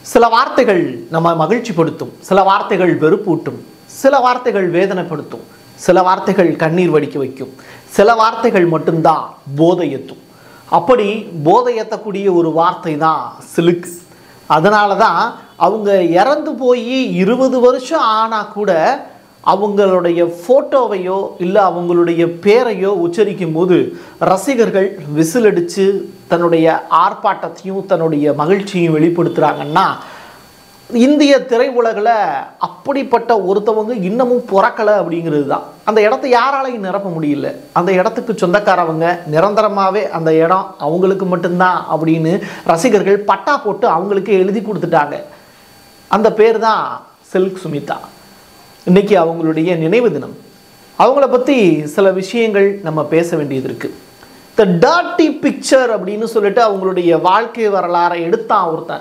சில வார்த்தைகள் நம்ம மகிழ்ச்சிப்படுத்தும் சில வார்த்தைகள் வெறுப்பூட்டும் சில வார்த்தைகள் வேதனைப்படுத்தும் சில வார்த்தைகள் கண்ணீர் வடிக்க வைக்கும் சில வார்த்தைகள் மட்டும்தான் போதை ஏத்தும் அப்படி போதை ஏற்றக்கூடிய ஒரு வார்த்தை தான் சிலுக்கு அதனால தான் அவங்க இறந்து போய் இருபது வருஷம் ஆனால் கூட அவங்களுடைய ஃபோட்டோவையோ இல்லை அவங்களுடைய பேரையோ உச்சரிக்கும் போது ரசிகர்கள் விசில் அடித்து தன்னுடைய ஆர்ப்பாட்டத்தையும் தன்னுடைய மகிழ்ச்சியும் வெளிப்படுத்துகிறாங்கன்னா இந்திய திரையுலகில் அப்படிப்பட்ட ஒருத்தவங்க இன்னமும் பிறக்கலை அப்படிங்கிறது தான் அந்த இடத்த யாராலையும் நிரப்ப முடியல அந்த இடத்துக்கு சொந்தக்காரவங்க நிரந்தரமாகவே அந்த இடம் அவங்களுக்கு மட்டும்தான் அப்படின்னு ரசிகர்கள் பட்டா போட்டு அவங்களுக்கு எழுதி கொடுத்துட்டாங்க அந்த பேர் தான் சில்க் சுமிதா இன்னைக்கு அவங்களுடைய நினைவு தினம் அவங்கள பற்றி சில விஷயங்கள் நம்ம பேச வேண்டியது இருக்குது த டார்ட்டி பிக்சர் அப்படின்னு சொல்லிட்டு அவங்களுடைய வாழ்க்கை வரலாறை எடுத்தான் ஒருத்தன்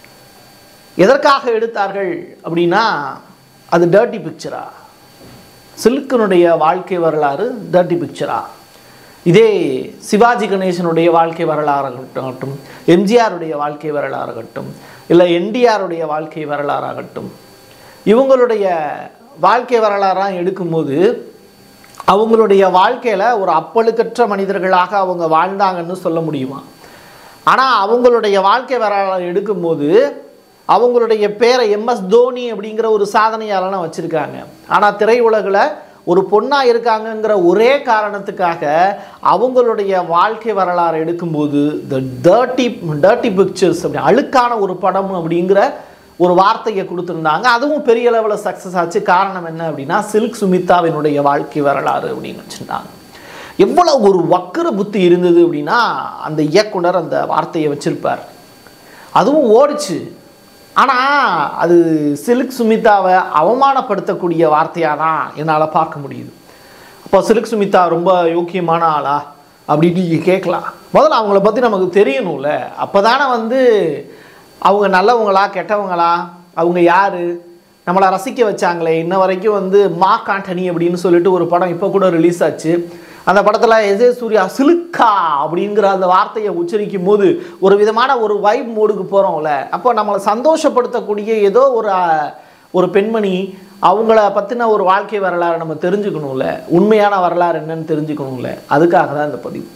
எதற்காக எடுத்தார்கள் அப்படின்னா அது டர்ட்டி பிக்சரா சில்கனுடைய வாழ்க்கை வரலாறு டர்ட்டி பிக்சரா இதே சிவாஜி கணேசனுடைய வாழ்க்கை வரலாறாகட்டும் எம்ஜிஆருடைய வாழ்க்கை வரலாறாகட்டும் இல்லை என்டிஆருடைய வாழ்க்கை வரலாறாகட்டும் இவங்களுடைய வாழ்க்கை வரலாறாக எடுக்கும்போது அவங்களுடைய வாழ்க்கையில் ஒரு அப்பழுக்கற்ற மனிதர்களாக அவங்க வாழ்ந்தாங்கன்னு சொல்ல முடியுமா ஆனால் அவங்களுடைய வாழ்க்கை வரலாறு எடுக்கும்போது அவங்களுடைய பேரை எம்எஸ் தோனி அப்படிங்கிற ஒரு சாதனையாளனை வச்சுருக்காங்க ஆனால் திரையுலகில் ஒரு பொண்ணாக இருக்காங்கங்கிற ஒரே காரணத்துக்காக அவங்களுடைய வாழ்க்கை வரலாறு எடுக்கும்போது த டர்ட்டி டர்ட்டி பிக்சர்ஸ் அப்படி அழுக்கான ஒரு படம் அப்படிங்கிற ஒரு வார்த்தையை கொடுத்துருந்தாங்க அதுவும் பெரிய லெவலில் சக்ஸஸ் ஆச்சு காரணம் என்ன அப்படின்னா சில்க் சுமிதாவினுடைய வாழ்க்கை வரலாறு அப்படின்னு வச்சுருந்தாங்க எவ்வளோ ஒரு வக்கர புத்தி இருந்தது அப்படின்னா அந்த இயக்குனர் அந்த வார்த்தையை வச்சிருப்பார் அதுவும் ஓடிச்சு ஆனால் அது சில்க் சுமிதாவை அவமானப்படுத்தக்கூடிய வார்த்தையாக தான் என்னால் பார்க்க முடியுது அப்போ சில்க் சுமிதா ரொம்ப யோக்கியமான ஆளா அப்படின்னு நீங்கள் கேட்கலாம் முதல்ல அவங்கள பற்றி நமக்கு தெரியணும்ல அப்போ தானே வந்து அவங்க நல்லவங்களா கெட்டவங்களா அவங்க யார் நம்மளை ரசிக்க வச்சாங்களே இன்ன வரைக்கும் வந்து மா காண்டனி அப்படின்னு சொல்லிட்டு ஒரு படம் இப்போ கூட ரிலீஸ் ஆச்சு அந்த படத்தில் எஸ் ஏ சூர்யா சிலுக்கா அப்படிங்கிற அந்த வார்த்தையை உச்சரிக்கும் போது ஒரு விதமான ஒரு வைப் மோடுக்கு போகிறோம்ல அப்போ நம்மளை சந்தோஷப்படுத்தக்கூடிய ஏதோ ஒரு அஹ், ஒரு பெண்மணி அவங்கள பற்றின ஒரு வாழ்க்கை வரலாறு நம்ம தெரிஞ்சுக்கணும்ல உண்மையான வரலாறு என்னன்னு தெரிஞ்சுக்கணும்ல அதுக்காக தான் இந்த பதிவு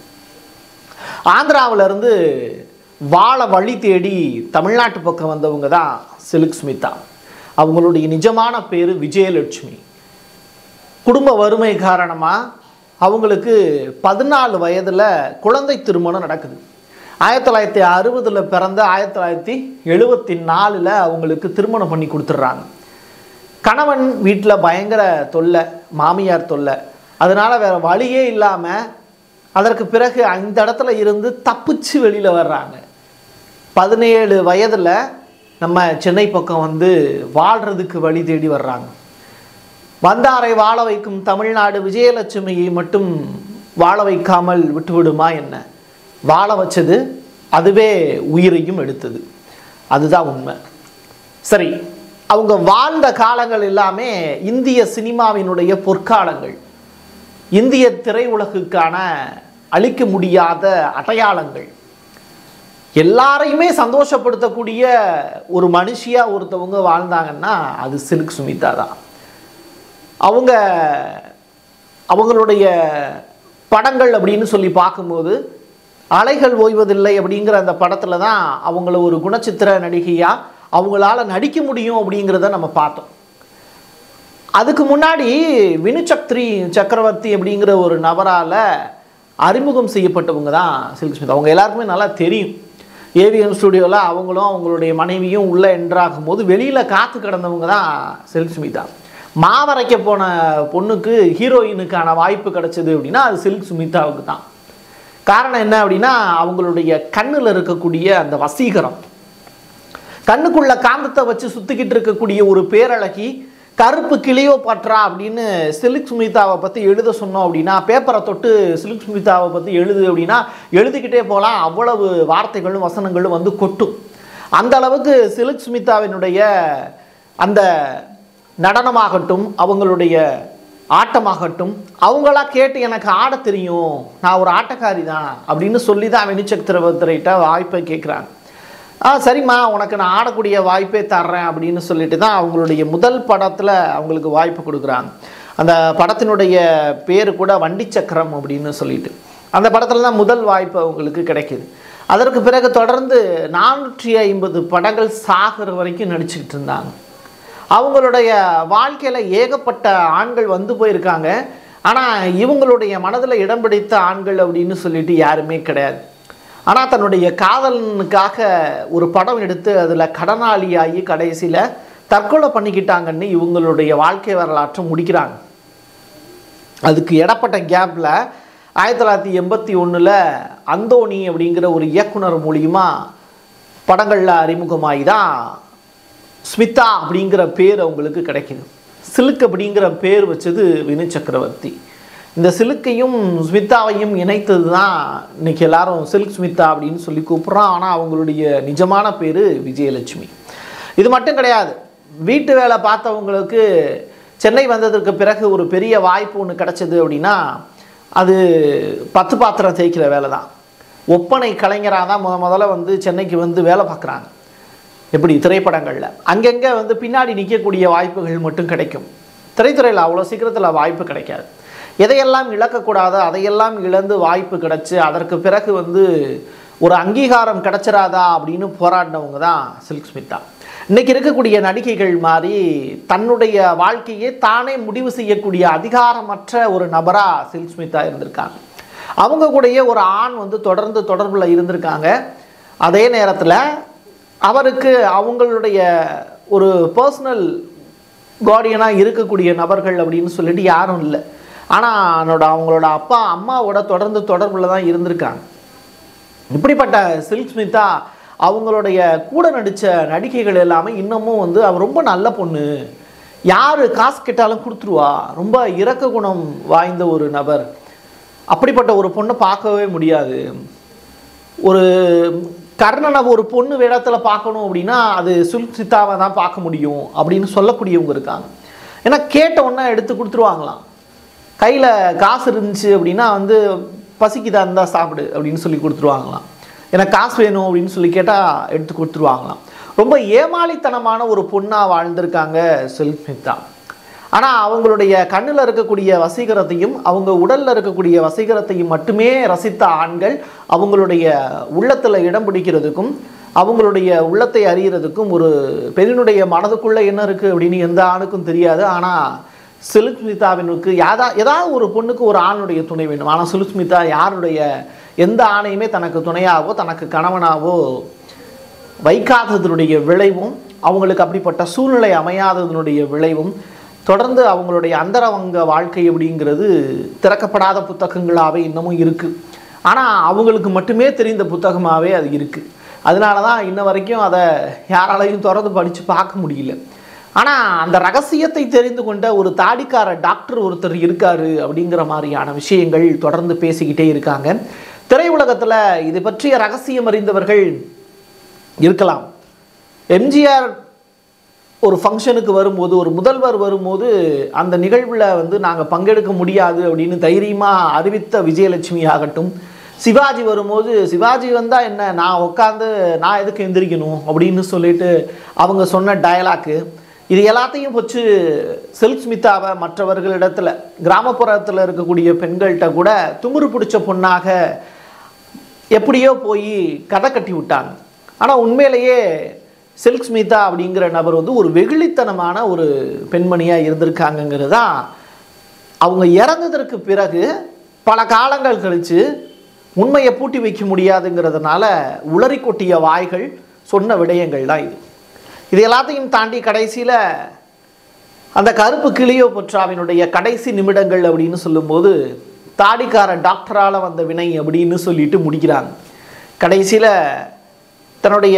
ஆந்திராவுல இருந்து வாழ வழி தேடி தமிழ்நாட்டு பக்கம் வந்தவங்க தான் சிலுக் ஸ்மிதா அவங்களுடைய நிஜமான பேர் விஜயலட்சுமி குடும்ப வறுமை காரணமாக அவங்களுக்கு பதினாலு வயதில் குழந்தை திருமணம் நடக்குது ஆயிரத்தி தொள்ளாயிரத்தி அறுபதில் பிறந்த ஆயிரத்தி தொள்ளாயிரத்தி எழுபத்தி நாலில் அவங்களுக்கு திருமணம் பண்ணி கொடுத்துட்றாங்க கணவன் வீட்டில் பயங்கர தொல்லை மாமியார் தொல்லை அதனால் வேறு வழியே இல்லாமல் அதற்கு பிறகு அந்த இடத்துல இருந்து தப்பிச்சு வெளியில் வர்றாங்க பதினேழு வயதில் நம்ம சென்னை பக்கம் வந்து வாழ்கிறதுக்கு வழி தேடி வர்றாங்க வந்தாரை வாழ வைக்கும் தமிழ்நாடு விஜயலட்சுமியை மட்டும் வாழ வைக்காமல் விட்டுவிடுமா என்ன வாழ வச்சது அதுவே உயிரையும் எடுத்தது அதுதான் உண்மை சரி அவங்க வாழ்ந்த காலங்கள் எல்லாமே இந்திய சினிமாவினுடைய பொற்காலங்கள் இந்திய திரையுலகுக்கான அழிக்க முடியாத அடையாளங்கள் எல்லாரையுமே சந்தோஷப்படுத்தக்கூடிய ஒரு மனுஷியா ஒருத்தவங்க வாழ்ந்தாங்கன்னா அது சில்க் சுமிதா தான் அவங்க அவங்களுடைய படங்கள் அப்படின்னு சொல்லி பார்க்கும்போது அலைகள் ஓய்வதில்லை அப்படிங்கிற அந்த படத்தில் தான் அவங்கள ஒரு குணச்சித்திர நடிகையாக அவங்களால நடிக்க முடியும் அப்படிங்கிறத நம்ம பார்த்தோம் அதுக்கு முன்னாடி வினுசக்திரி சக்கரவர்த்தி அப்படிங்கிற ஒரு நபரால் அறிமுகம் செய்யப்பட்டவங்க தான் சில்க் ஸ்மிதா அவங்க எல்லாருக்குமே நல்லா தெரியும் ஏவிஎம் ஸ்டுடியோவில் அவங்களும் அவங்களுடைய மனைவியும் உள்ளே என்ட்ராகும் போது வெளியில் காத்து கிடந்தவங்க தான் சில்க் ஸ்மிதா மாவரைக்க போன பொண்ணுக்கு ஹீரோயினுக்கான வாய்ப்பு கிடைச்சது அப்படின்னா அது சில்க் சுமிதாவுக்கு தான் காரணம் என்ன அப்படின்னா அவங்களுடைய கண்ணில் இருக்கக்கூடிய அந்த வசீகரம் கண்ணுக்குள்ள காந்தத்தை வச்சு சுத்திக்கிட்டு இருக்கக்கூடிய ஒரு பேரழகி கருப்பு கிளியோ பற்றா அப்படின்னு சில்க் சுமிதாவை பற்றி எழுத சொன்னோம் அப்படின்னா பேப்பரை தொட்டு சில்க் சுமிதாவை பற்றி எழுது அப்படின்னா எழுதிக்கிட்டே போகலாம் அவ்வளவு வார்த்தைகளும் வசனங்களும் வந்து கொட்டும் அந்த அளவுக்கு சில்க் சுமிதாவினுடைய அந்த நடனமாகட்டும் அவங்களுடைய ஆட்டமாகட்டும் அவங்களா கேட்டு எனக்கு ஆட தெரியும் நான் ஒரு ஆட்டக்காரி தான் அப்படின்னு சொல்லி தான் வினிச்சக்கரவர்த்தரைட்ட வாய்ப்பை கேட்குறாங்க ஆ சரிம்மா உனக்கு நான் ஆடக்கூடிய வாய்ப்பே தர்றேன் அப்படின்னு சொல்லிட்டு தான் அவங்களுடைய முதல் படத்தில் அவங்களுக்கு வாய்ப்பு கொடுக்குறாங்க அந்த படத்தினுடைய பேர் கூட வண்டி சக்கரம் அப்படின்னு சொல்லிட்டு அந்த படத்தில் தான் முதல் வாய்ப்பு அவங்களுக்கு கிடைக்குது அதற்கு பிறகு தொடர்ந்து நானூற்றி ஐம்பது படங்கள் சாகிற வரைக்கும் நடிச்சுக்கிட்டு இருந்தாங்க அவங்களுடைய வாழ்க்கையில் ஏகப்பட்ட ஆண்கள் வந்து போயிருக்காங்க ஆனால் இவங்களுடைய மனதில் இடம் பிடித்த ஆண்கள் அப்படின்னு சொல்லிட்டு யாருமே கிடையாது ஆனால் தன்னுடைய காதலனுக்காக ஒரு படம் எடுத்து அதில் கடனாளியாகி கடைசியில் தற்கொலை பண்ணிக்கிட்டாங்கன்னு இவங்களுடைய வாழ்க்கை வரலாற்றை முடிக்கிறாங்க அதுக்கு இடப்பட்ட கேப்பில் ஆயிரத்தி தொள்ளாயிரத்தி எண்பத்தி ஒன்றில் அந்தோணி அப்படிங்கிற ஒரு இயக்குனர் மூலியமா படங்களில் அறிமுகமாகி தான் ஸ்மிதா அப்படிங்கிற பேர் அவங்களுக்கு கிடைக்குது சிலுக் அப்படிங்கிற பேர் வச்சது வினு சக்கரவர்த்தி இந்த சிலுக்கையும் ஸ்மிதாவையும் இணைத்தது தான் இன்னைக்கு எல்லாரும் சில்க் ஸ்மிதா அப்படின்னு சொல்லி கூப்பிட்றோம் ஆனால் அவங்களுடைய நிஜமான பேர் விஜயலட்சுமி இது மட்டும் கிடையாது வீட்டு வேலை பார்த்தவங்களுக்கு சென்னை வந்ததற்கு பிறகு ஒரு பெரிய வாய்ப்பு ஒன்று கிடைச்சது அப்படின்னா அது பத்து பாத்திரம் தேய்க்கிற வேலை தான் ஒப்பனை கலைஞராக தான் முத முதல்ல வந்து சென்னைக்கு வந்து வேலை பார்க்குறாங்க எப்படி திரைப்படங்களில் அங்கங்கே வந்து பின்னாடி நிற்கக்கூடிய வாய்ப்புகள் மட்டும் கிடைக்கும் திரைத்துறையில் அவ்வளோ சீக்கிரத்தில் வாய்ப்பு கிடைக்காது எதையெல்லாம் இழக்கக்கூடாதோ அதையெல்லாம் இழந்து வாய்ப்பு கிடைச்சு அதற்கு பிறகு வந்து ஒரு அங்கீகாரம் கிடைச்சிராதா அப்படின்னு போராடினவங்க தான் சில்க் ஸ்மிதா இன்னைக்கு இருக்கக்கூடிய நடிகைகள் மாதிரி தன்னுடைய வாழ்க்கையை தானே முடிவு செய்யக்கூடிய அதிகாரமற்ற ஒரு நபராக சில்க் ஸ்மிதா இருந்திருக்காங்க அவங்க கூடயே ஒரு ஆண் வந்து தொடர்ந்து தொடர்பில் இருந்திருக்காங்க அதே நேரத்தில் அவருக்கு அவங்களுடைய ஒரு பர்சனல் கார்டியனாக இருக்கக்கூடிய நபர்கள் அப்படின்னு சொல்லிட்டு யாரும் இல்லை ஆனால் அவனோட அவங்களோட அப்பா அம்மாவோட தொடர்ந்து தொடர்பில் தான் இருந்திருக்காங்க இப்படிப்பட்ட சில்க் ஸ்மிதா அவங்களுடைய கூட நடித்த நடிகைகள் எல்லாமே இன்னமும் வந்து அவர் ரொம்ப நல்ல பொண்ணு யார் காசு கேட்டாலும் கொடுத்துருவா ரொம்ப இரக்க குணம் வாய்ந்த ஒரு நபர் அப்படிப்பட்ட ஒரு பொண்ணை பார்க்கவே முடியாது ஒரு கர்ணனை ஒரு பொண்ணு வேடத்தில் பார்க்கணும் அப்படின்னா அது சுல்க் சித்தாவை தான் பார்க்க முடியும் அப்படின்னு சொல்லக்கூடியவங்க இருக்காங்க ஏன்னா கேட்ட உடனே எடுத்து கொடுத்துருவாங்களாம் கையில் காசு இருந்துச்சு அப்படின்னா வந்து பசிக்குதா இருந்தால் சாப்பிடு அப்படின்னு சொல்லி கொடுத்துருவாங்களாம் எனக்கு காசு வேணும் அப்படின்னு சொல்லி கேட்டால் எடுத்து கொடுத்துருவாங்களாம் ரொம்ப ஏமாளித்தனமான ஒரு பொண்ணாக வாழ்ந்திருக்காங்க செல்மிதா ஆனால் அவங்களுடைய கண்ணில் இருக்கக்கூடிய வசீகரத்தையும் அவங்க உடலில் இருக்கக்கூடிய வசீகரத்தையும் மட்டுமே ரசித்த ஆண்கள் அவங்களுடைய உள்ளத்தில் இடம் பிடிக்கிறதுக்கும் அவங்களுடைய உள்ளத்தை அறியறதுக்கும் ஒரு பெண்ணினுடைய மனதுக்குள்ளே என்ன இருக்குது அப்படின்னு எந்த ஆணுக்கும் தெரியாது ஆனால் சுலுஸ்மிதாவினுக்கு யாதா ஏதாவது ஒரு பொண்ணுக்கு ஒரு ஆணுடைய துணை வேணும் ஆனால் சுலுஸ்மிதா யாருடைய எந்த ஆணையுமே தனக்கு துணையாவோ தனக்கு கணவனாவோ வைக்காததனுடைய விளைவும் அவங்களுக்கு அப்படிப்பட்ட சூழ்நிலை அமையாததனுடைய விளைவும் தொடர்ந்து அவங்களுடைய அந்தரவங்க வாழ்க்கை அப்படிங்கிறது திறக்கப்படாத புத்தகங்களாகவே இன்னமும் இருக்குது ஆனால் அவங்களுக்கு மட்டுமே தெரிந்த புத்தகமாகவே அது இருக்குது அதனால தான் இன்ன வரைக்கும் அதை யாராலையும் திறந்து படித்து பார்க்க முடியல ஆனால் அந்த ரகசியத்தை தெரிந்து கொண்ட ஒரு தாடிக்கார டாக்டர் ஒருத்தர் இருக்காரு அப்படிங்கிற மாதிரியான விஷயங்கள் தொடர்ந்து பேசிக்கிட்டே இருக்காங்க திரையுலகத்தில் இது பற்றிய ரகசியம் அறிந்தவர்கள் இருக்கலாம் எம்ஜிஆர் ஒரு ஃபங்க்ஷனுக்கு வரும்போது ஒரு முதல்வர் வரும்போது அந்த நிகழ்வில் வந்து நாங்கள் பங்கெடுக்க முடியாது அப்படின்னு தைரியமாக அறிவித்த விஜயலட்சுமி ஆகட்டும் சிவாஜி வரும்போது சிவாஜி வந்தால் என்ன நான் உட்காந்து நான் எதுக்கு எந்திரிக்கணும் அப்படின்னு சொல்லிட்டு அவங்க சொன்ன டயலாக்கு இது எல்லாத்தையும் வச்சு செல்க் ஸ்மிதாவை மற்றவர்களிடத்துல கிராமப்புறத்தில் இருக்கக்கூடிய பெண்கள்கிட்ட கூட துமுறு பிடிச்ச பொண்ணாக எப்படியோ போய் கதை கட்டி விட்டாங்க ஆனால் உண்மையிலேயே சில்க் ஸ்மிதா அப்படிங்கிற நபர் வந்து ஒரு வெகுளித்தனமான ஒரு பெண்மணியாக இருந்திருக்காங்கங்கிறது தான் அவங்க இறந்ததற்கு பிறகு பல காலங்கள் கழித்து உண்மையை பூட்டி வைக்க முடியாதுங்கிறதுனால உளறி கொட்டிய வாய்கள் சொன்ன விடயங்கள் தான் இது இது எல்லாத்தையும் தாண்டி கடைசியில் அந்த கருப்பு கிளியோபட்ராவினுடைய கடைசி நிமிடங்கள் அப்படின்னு சொல்லும்போது தாடிக்கார டாக்டரால் வந்த வினை அப்படின்னு சொல்லிட்டு முடிக்கிறாங்க கடைசியில் தன்னுடைய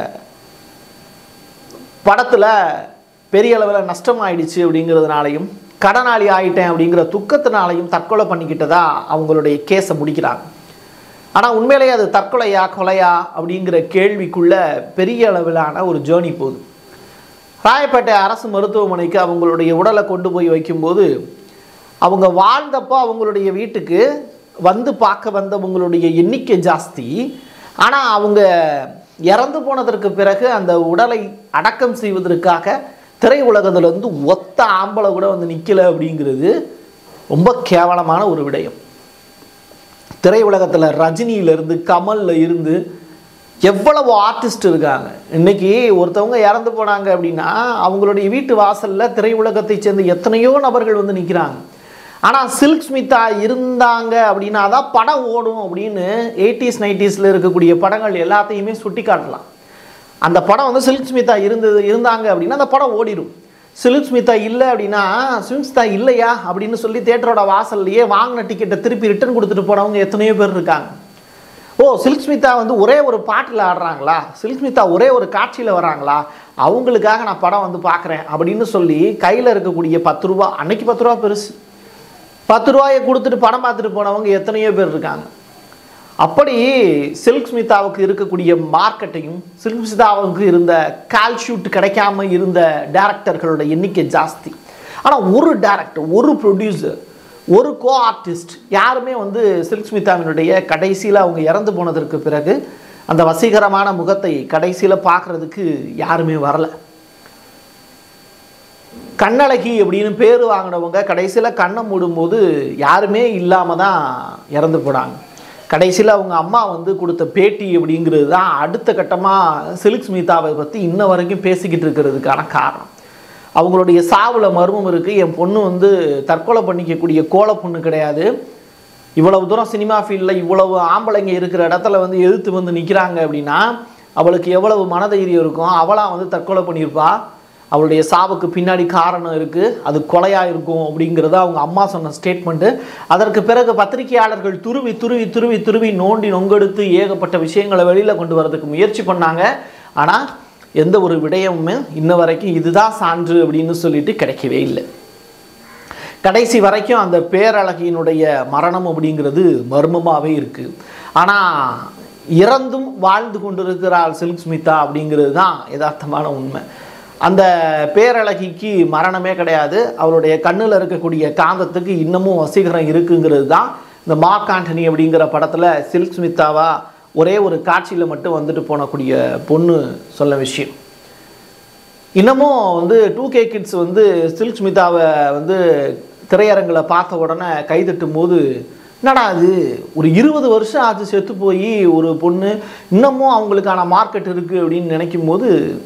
படத்தில் பெரிய அளவில் நஷ்டம் ஆயிடுச்சு அப்படிங்கிறதுனாலையும் கடனாளி ஆயிட்டேன் அப்படிங்கிற துக்கத்தினாலையும் தற்கொலை பண்ணிக்கிட்டதா அவங்களுடைய கேஸை முடிக்கிறாங்க ஆனால் உண்மையிலேயே அது தற்கொலையா கொலையா அப்படிங்கிற கேள்விக்குள்ள பெரிய அளவிலான ஒரு ஜேர்னி போகுது ராயப்பேட்டை அரசு மருத்துவமனைக்கு அவங்களுடைய உடலை கொண்டு போய் வைக்கும்போது அவங்க வாழ்ந்தப்போ அவங்களுடைய வீட்டுக்கு வந்து பார்க்க வந்தவங்களுடைய எண்ணிக்கை ஜாஸ்தி ஆனால் அவங்க இறந்து போனதற்கு பிறகு அந்த உடலை அடக்கம் செய்வதற்காக திரை உலகத்திலிருந்து ஒத்த ஆம்பளை கூட வந்து நிற்கலை அப்படிங்கிறது ரொம்ப கேவலமான ஒரு விடயம் திரை உலகத்தில் ரஜினியிலிருந்து கமல்ல இருந்து எவ்வளவு ஆர்டிஸ்ட் இருக்காங்க இன்னைக்கு ஒருத்தவங்க இறந்து போனாங்க அப்படின்னா அவங்களுடைய வீட்டு வாசல்ல திரை உலகத்தை சேர்ந்த எத்தனையோ நபர்கள் வந்து நிற்கிறாங்க ஆனால் சில்க் ஸ்மிதா இருந்தாங்க அப்படின்னா தான் படம் ஓடும் அப்படின்னு எயிட்டிஸ் நைன்டிஸில் இருக்கக்கூடிய படங்கள் எல்லாத்தையுமே சுட்டி காட்டலாம் அந்த படம் வந்து சில்க் ஸ்மிதா இருந்தது இருந்தாங்க அப்படின்னா அந்த படம் ஓடிடும் சில்க் ஸ்மிதா இல்லை அப்படின்னா சில்க் ஸ்மிதா இல்லையா அப்படின்னு சொல்லி தேட்டரோட வாசல்லையே வாங்கின டிக்கெட்டை திருப்பி ரிட்டர்ன் கொடுத்துட்டு போனவங்க எத்தனையோ பேர் இருக்காங்க ஓ சில்க் ஸ்மிதா வந்து ஒரே ஒரு பாட்டில் ஆடுறாங்களா சில்க் ஸ்மிதா ஒரே ஒரு காட்சியில் வராங்களா அவங்களுக்காக நான் படம் வந்து பார்க்குறேன் அப்படின்னு சொல்லி கையில் இருக்கக்கூடிய பத்து ரூபா அன்னைக்கு பத்து ரூபா பெருசு பத்து ரூபாயை கொடுத்துட்டு படம் பார்த்துட்டு போனவங்க எத்தனையோ பேர் இருக்காங்க அப்படி சில்க் ஸ்மிதாவுக்கு இருக்கக்கூடிய மார்க்கெட்டையும் சில்க் ஸ்மிதாவுக்கு இருந்த கால் ஷூட் கிடைக்காம இருந்த டேரக்டர்களோட எண்ணிக்கை ஜாஸ்தி ஆனால் ஒரு டேரக்டர் ஒரு ப்ரொடியூசர் ஒரு கோ ஆர்டிஸ்ட் யாருமே வந்து சில்க் ஸ்மிதாவினுடைய கடைசியில் அவங்க இறந்து போனதற்கு பிறகு அந்த வசீகரமான முகத்தை கடைசியில் பார்க்குறதுக்கு யாருமே வரல கண்ணழகி அப்படின்னு பேர் வாங்கினவங்க கடைசியில் கண்ணை மூடும்போது யாருமே இல்லாமல் தான் இறந்து போனாங்க கடைசியில் அவங்க அம்மா வந்து கொடுத்த பேட்டி அப்படிங்கிறது தான் அடுத்த கட்டமாக சில்க் ஸ்மிதாவை பற்றி இன்ன வரைக்கும் பேசிக்கிட்டு இருக்கிறதுக்கான காரணம் அவங்களுடைய சாவில் மர்மம் இருக்குது என் பொண்ணு வந்து தற்கொலை பண்ணிக்கக்கூடிய கோல பொண்ணு கிடையாது இவ்வளவு தூரம் சினிமா ஃபீல்டில் இவ்வளவு ஆம்பளைங்க இருக்கிற இடத்துல வந்து எதிர்த்து வந்து நிற்கிறாங்க அப்படின்னா அவளுக்கு எவ்வளவு மனதைரியம் இருக்கும் அவளாக வந்து தற்கொலை பண்ணியிருப்பா அவளுடைய சாவுக்கு பின்னாடி காரணம் இருக்குது அது கொலையாக இருக்கும் அப்படிங்கிறத அவங்க அம்மா சொன்ன ஸ்டேட்மெண்ட்டு அதற்கு பிறகு பத்திரிகையாளர்கள் துருவி துருவி துருவி துருவி நோண்டி நொங்கெடுத்து ஏகப்பட்ட விஷயங்களை வெளியில் கொண்டு வரதுக்கு முயற்சி பண்ணாங்க ஆனால் எந்த ஒரு விடயமுமே இன்ன வரைக்கும் இதுதான் சான்று அப்படின்னு சொல்லிட்டு கிடைக்கவே இல்லை கடைசி வரைக்கும் அந்த பேரழகியினுடைய மரணம் அப்படிங்கிறது மர்மமாகவே இருக்குது ஆனால் இறந்தும் வாழ்ந்து கொண்டிருக்கிறாள் சில்க் ஸ்மிதா அப்படிங்கிறது தான் யதார்த்தமான உண்மை அந்த பேரழகிக்கு மரணமே கிடையாது அவருடைய கண்ணில் இருக்கக்கூடிய காந்தத்துக்கு இன்னமும் வசீகரம் இருக்குங்கிறது தான் இந்த மார்க் ஆண்டனி அப்படிங்கிற படத்தில் சில்க் ஸ்மிதாவா ஒரே ஒரு காட்சியில் மட்டும் வந்துட்டு போனக்கூடிய பொண்ணு சொல்ல விஷயம் இன்னமும் வந்து டூ கே கிட்ஸ் வந்து சில்க் ஸ்மிதாவை வந்து திரையரங்கில் பார்த்த உடனே கைதட்டும் போது என்னடா அது ஒரு இருபது வருஷம் ஆச்சு செத்து போய் ஒரு பொண்ணு இன்னமும் அவங்களுக்கான மார்க்கெட் இருக்குது அப்படின்னு நினைக்கும் போது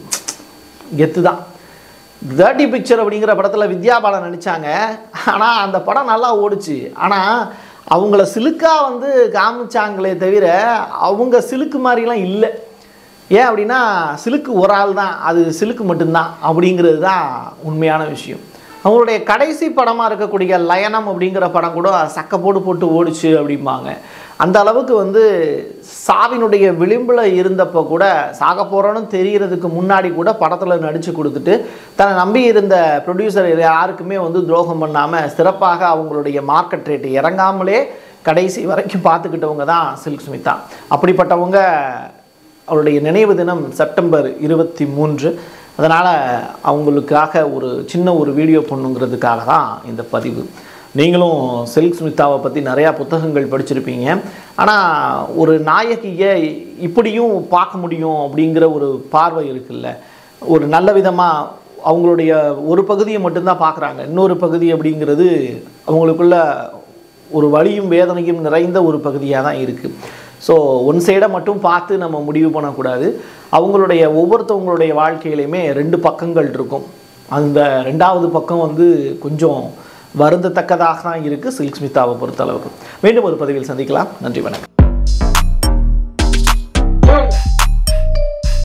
கெத்து தான் தேர்ட்டி பிக்சர் அப்படிங்கிற படத்தில் வித்யா பாலன் நடித்தாங்க ஆனால் அந்த படம் நல்லா ஓடுச்சு ஆனால் அவங்கள சிலுக்காக வந்து காமிச்சாங்களே தவிர அவங்க சிலுக்கு மாதிரிலாம் இல்லை ஏன் அப்படின்னா சிலுக்கு ஒரு ஆள் தான் அது சிலுக்கு மட்டும்தான் அப்படிங்கிறது தான் உண்மையான விஷயம் அவங்களுடைய கடைசி படமாக இருக்கக்கூடிய லயனம் அப்படிங்கிற படம் கூட சக்க போடு போட்டு ஓடிச்சு அப்படிம்பாங்க அந்த அளவுக்கு வந்து சாவினுடைய விளிம்பில் இருந்தப்போ கூட சாக போகிறோன்னு தெரியறதுக்கு முன்னாடி கூட படத்தில் நடித்து கொடுத்துட்டு தன்னை நம்பி இருந்த ப்ரொடியூசர் யாருக்குமே வந்து துரோகம் பண்ணாமல் சிறப்பாக அவங்களுடைய மார்க்கெட் ரேட்டு இறங்காமலே கடைசி வரைக்கும் பார்த்துக்கிட்டவங்க தான் சில்க் ஸ்மிதா அப்படிப்பட்டவங்க அவருடைய நினைவு தினம் செப்டம்பர் இருபத்தி மூன்று அதனால் அவங்களுக்காக ஒரு சின்ன ஒரு வீடியோ பண்ணுங்கிறதுக்காக தான் இந்த பதிவு நீங்களும் சில்க் ஸ்மிதாவை பற்றி நிறையா புத்தகங்கள் படிச்சிருப்பீங்க ஆனால் ஒரு நாயகியை இப்படியும் பார்க்க முடியும் அப்படிங்கிற ஒரு பார்வை இருக்குல்ல ஒரு நல்ல விதமாக அவங்களுடைய ஒரு பகுதியை மட்டும்தான் பார்க்குறாங்க இன்னொரு பகுதி அப்படிங்கிறது அவங்களுக்குள்ள ஒரு வலியும் வேதனையும் நிறைந்த ஒரு பகுதியாக தான் இருக்குது ஸோ ஒன் சைடை மட்டும் பார்த்து நம்ம முடிவு பண்ணக்கூடாது அவங்களுடைய ஒவ்வொருத்தவங்களுடைய வாழ்க்கையிலையுமே ரெண்டு பக்கங்கள் இருக்கும் அந்த ரெண்டாவது பக்கம் வந்து கொஞ்சம் வருந்தத்தக்கதாக தான் இருக்குது சில்க் ஸ்மிதாவை பொறுத்தளவுக்கு மீண்டும் ஒரு பதிவில் சந்திக்கலாம் நன்றி வணக்கம்